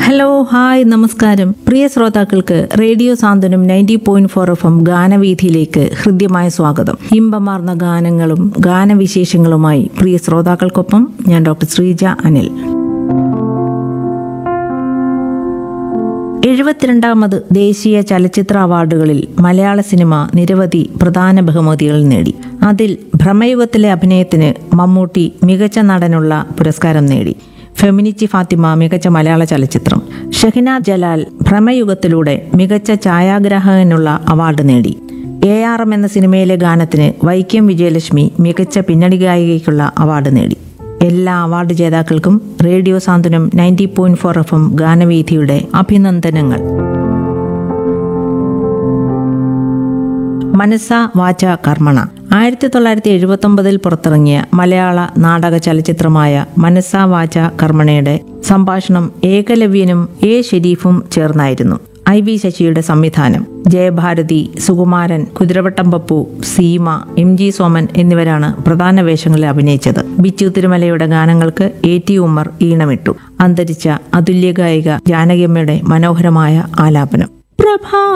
hello hi നമസ്കാരം പ്രിയ ശ്രോതാക്കൾക്ക് radio Santhwanam ninety point four F M ഗാനവീഥിയിലേക്ക് ഹൃദ്യമായ സ്വാഗതം ഇമ്പമാർന്ന ഗാനങ്ങളും ഗാനവിശേഷങ്ങളുമായി പ്രിയ ശ്രോതാക്കൾക്കൊപ്പം ഞാൻ ഡോക്ടർ ശ്രീജ അനിൽ എഴുപത്തിരണ്ടാമത് ദേശീയ ചലച്ചിത്ര അവാർഡുകളിൽ മലയാള സിനിമ നിരവധി പ്രധാന ബഹുമതികൾ നേടി അതിൽ ഭ്രമയുഗത്തിലെ അഭിനയത്തിന് മമ്മൂട്ടി മികച്ച നടനുള്ള പുരസ്കാരം നേടി ഫെമിനിച്ചി ഫാത്തിമ മികച്ച മലയാള ചലച്ചിത്രം ഷഹിന ജലാൽ ഭ്രമയുഗത്തിലൂടെ മികച്ച ഛായാഗ്രാഹകനുള്ള അവാർഡ് നേടി എ ആർ എം എന്ന സിനിമയിലെ ഗാനത്തിന് വൈക്കം വിജയലക്ഷ്മി മികച്ച പിന്നണി ഗായികയ്ക്കുള്ള അവാർഡ് നേടി എല്ലാ അവാർഡ് ജേതാക്കൾക്കും radio Santhwanam ninety point four F M ഗാനവീഥിയുടെ അഭിനന്ദനങ്ങൾ മനസ്സ വാച കർമ്മണ ആയിരത്തി തൊള്ളായിരത്തി എഴുപത്തി ഒമ്പതിൽ പുറത്തിറങ്ങിയ മലയാള നാടക ചലച്ചിത്രമായ മനസ്സ വാച കർമ്മണയുടെ സംഭാഷണം ഏകലവ്യനും എ ഷെരീഫും ചേർന്നായിരുന്നു ഐ വി ശശിയുടെ സംവിധാനം ജയഭാരതി സുകുമാരൻ കുതിരവട്ടം പപ്പു സീമ എം ജി സോമൻ എന്നിവരാണ് പ്രധാന വേഷങ്ങളിൽ അഭിനയിച്ചത് ബിച്ചു തിരുമലയുടെ ഗാനങ്ങൾക്ക് എ ടി ഉമ്മർ ഈണമിട്ടു അന്തരിച്ച അതുല്യ ഗായിക ജാനകിയമ്മയുടെ മനോഹരമായ ആലാപനം പ്രഭാ